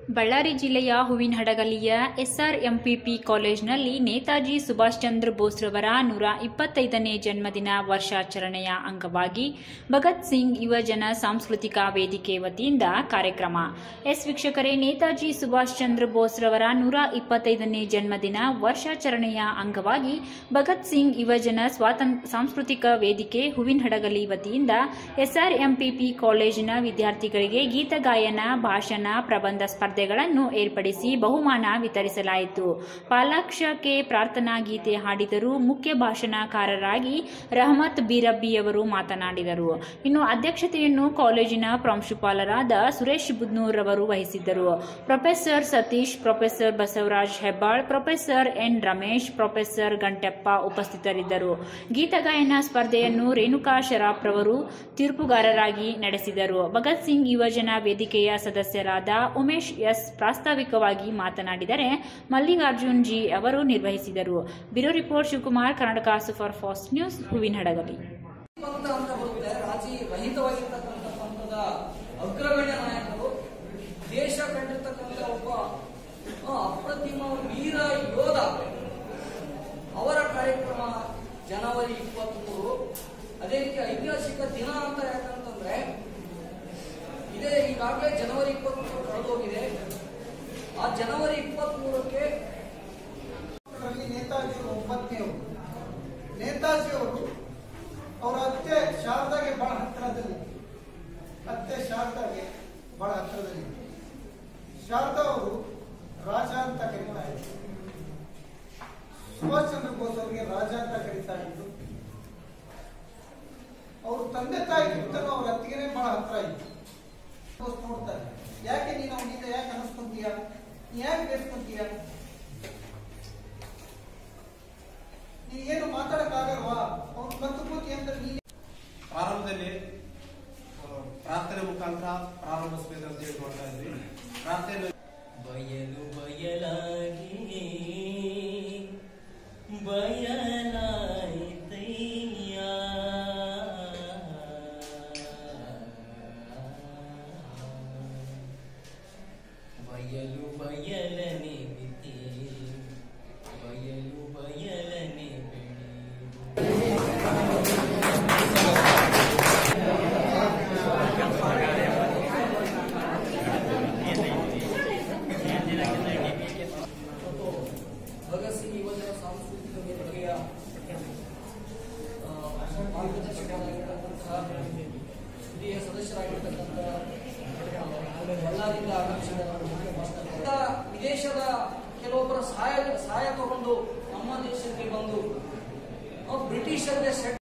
ಬಳ್ಳಾರಿ ಜಿಲ್ಲೆಯ ಹೂವಿನಹಡಗಲಿಯ ಎಸ್ಆರ್ಎಂಪಿಪಿ ಕಾಲೇಜಿನಲ್ಲಿ ನೇತಾಜಿ ಸುಭಾಷ್ ಚಂದ್ರ ಬೋಸ್ರವರ ನೂರ ಇಪ್ಪತ್ತೈದನೇ ಜನ್ಮದಿನ ವರ್ಷಾಚರಣೆಯ ಅಂಗವಾಗಿ ಭಗತ್ ಸಿಂಗ್ ಯುವಜನ ಸಾಂಸ್ಕೃತಿಕ ವೇದಿಕೆ ವತಿಯಿಂದ ಕಾರ್ಯಕ್ರಮ ಎಸ್ ವೀಕ್ಷಕರೇ ನೇತಾಜಿ ಸುಭಾಷ್ ಚಂದ್ರ ಬೋಸ್ರವರ ನೂರ ಇಪ್ಪತ್ತೈದನೇ ಜನ್ಮದಿನ ವರ್ಷಾಚರಣೆಯ ಅಂಗವಾಗಿ ಭಗತ್ ಸಿಂಗ್ ಯುವಜನ ಸ್ವಾತಂತ್ರ್ಯ ಸಾಂಸ್ಕೃತಿಕ ವೇದಿಕೆ ಹೂವಿನಹಡಗಲಿ ವತಿಯಿಂದ ಎಸ್ಆರ್ಎಂಪಿಪಿ ಕಾಲೇಜಿನ ವಿದ್ಯಾರ್ಥಿಗಳಿಗೆ ಗೀತಗಾಯನ ಭಾಷಣ ಪ್ರಬಂಧ ಸ್ಪರ್ಧೆಗಳನ್ನು ಏರ್ಪಡಿಸಿ ಬಹುಮಾನ ವಿತರಿಸಲಾಯಿತು ಪಾಲಾಕ್ಷಕ್ಕೆ ಪ್ರಾರ್ಥನಾ ಗೀತೆ ಹಾಡಿದರು ಮುಖ್ಯ ಭಾಷಣಕಾರರಾಗಿ ರಹಮತ್ ಬೀರಬ್ಬಿಯವರು ಮಾತನಾಡಿದರು ಇನ್ನು ಅಧ್ಯಕ್ಷತೆಯನ್ನು ಕಾಲೇಜಿನ ಪ್ರಾಂಶುಪಾಲರಾದ ಸುರೇಶ್ ಬುದ್ನೂರ್ ಅವರು ವಹಿಸಿದ್ದರು professor Satish professor Basavaraj Hebbal professor N Ramesh professor Ganteppa ಉಪಸ್ಥಿತರಿದ್ದರು ಗೀತಗಾಯನ ಸ್ಪರ್ಧೆಯನ್ನು ರೇಣುಕಾ ಶರಾಫ್ ರವರು ತೀರ್ಪುಗಾರರಾಗಿ ನಡೆಸಿದರು ಭಗತ್ ಸಿಂಗ್ ಯುವಜನ ವೇದಿಕೆಯ ಸದಸ್ಯರಾದ ಉಮೇಶ್ ಎಸ್ ಪ್ರಾಸ್ತಾವಿಕವಾಗಿ ಮಾತನಾಡಿದರೆ ಮಲ್ಲಿಕಾರ್ಜುನ್ ಜಿ ಅವರು ನಿರ್ವಹಿಸಿದರು bureau report Shivakumar Karnataka super fast news Huvinahadagali ಪಂಥ ಅಂತ ಬರುತ್ತೆ ರಾಜಿ ರಹಿತವಾಗಿರ್ತಕ್ಕಂಥ ಪಂಥದ ಅಗ್ರಗಣ್ಯ ನಾಯಕರು ದೇಶ ಕಂಡಿರ್ತಕ್ಕಂಥ ಒಬ್ಬ ಆ, ಅಪ್ರತಿಮ ವೀರ ಯೋಧ ಅವರ ಕಾರ್ಯಕ್ರಮ ಜನವರಿ ಇಪ್ಪತ್ಮೂರು ಅದೇ ರೀತಿ ಐತಿಹಾಸಿಕ ದಿನ ಅಂತ ಯಾಕಂತಂದ್ರೆ ಇದೇ ಈಗಾಗಲೇ ಜನವರಿ ಇಪ್ಪತ್ಮೂರು ಕಳೆದೋಗಿದೆ ಆ ಜನವರಿ ಇಪ್ಪತ್ಮೂರಕ್ಕೆ ಅದರಲ್ಲಿ ನೇತಾಜಿ ಒಂಬತ್ತನೇವರು ನೇತಾಜಿ ಅವರು ಅವರ ಅತ್ತೆ ಶಾರದಾಗೆ ಬಹಳ ಹತ್ತಿರದಲ್ಲಿ ಅತ್ತೆ ಶಾರದಾಗೆ ಬಹಳ ಹತ್ತಿರದಲ್ಲಿ ಶಾರದಾ ಅವರು ರಾಜ ಅಂತ ಕರೀತಾ ಇದ್ರು ಸುಭಾಷ್ ಚಂದ್ರ ಬೋಸ್ ಅವರಿಗೆ ರಾಜ ಅಂತ ಕರೀತಾ ಇದ್ರು ಅವ್ರ ತಂದೆ ತಾಯಿ ಕಿತ್ತನು ಅವ್ರ ಅತ್ತಿಗೆನೆ ಬಹಳ ಹತ್ರ ಇತ್ತು ಬೋಸ್ ನೋಡ್ತಾರೆ ಯಾಕೆ ನೀನು ಅವನಿಂದ ಯಾಕೆ ಅನಿಸ್ಕೊಂತೀಯ ನೀ ಯಾಕೆ ಬೇಸ್ಕೊಂತೀಯ ನೀ ಏನು ಮಾತಾಡಕ್ಕಾಗಲ್ವಾ ಅವ್ನು ಬಂದು ಕೂತಿ ಅಂತ ನೀ ಪ್ರಾರಂಭದಲ್ಲಿ ಆ, ಪ್ರಾರ್ಥನೆ ಮುಖಾಂತರ ಪ್ರಾರಂಭಿಸಬೇಕು ಅಂತ ಹೇಳಿ ಮಾಡ್ತಾ ಇದ್ವಿ ಪ್ರಾರ್ಥನೆ ಬಯಲು ಬಯಲಾಗಿ ಬಯಲಾಯಿತಯ್ಯ ಬಯಲು ಬಯಲನೆ ಬಿತಿ ಬಯಲು ಬಯಲನೆ ಬೆಳೆ ಮತ್ತು ಭಗತ್ ಸಿಂಗ್ ಯುವಜನ ಸಾಂಸ್ಕೃತಿಕ ವೇದಿಕೆಯ ಆ, ಮಾರ್ಗದರ್ಶಕರಾಗಿರ್ತಕ್ಕಂತಹ ಹಿರಿಯ ಸದಸ್ಯರಾಗಿರ್ತಕ್ಕಂಥ ಬಳ್ಳಾರಿಯಿಂದ ಆಗಮಿಸಿದ ವಿದೇಶದ ಕೆಲವೊಬ್ಬರ ಸಹಾಯ ಸಹಾಯ ತಗೊಂಡು ನಮ್ಮ ದೇಶಕ್ಕೆ ಬಂದು ಆ, ಬ್ರಿಟಿಷರಿಗೆ ಸೆಟ್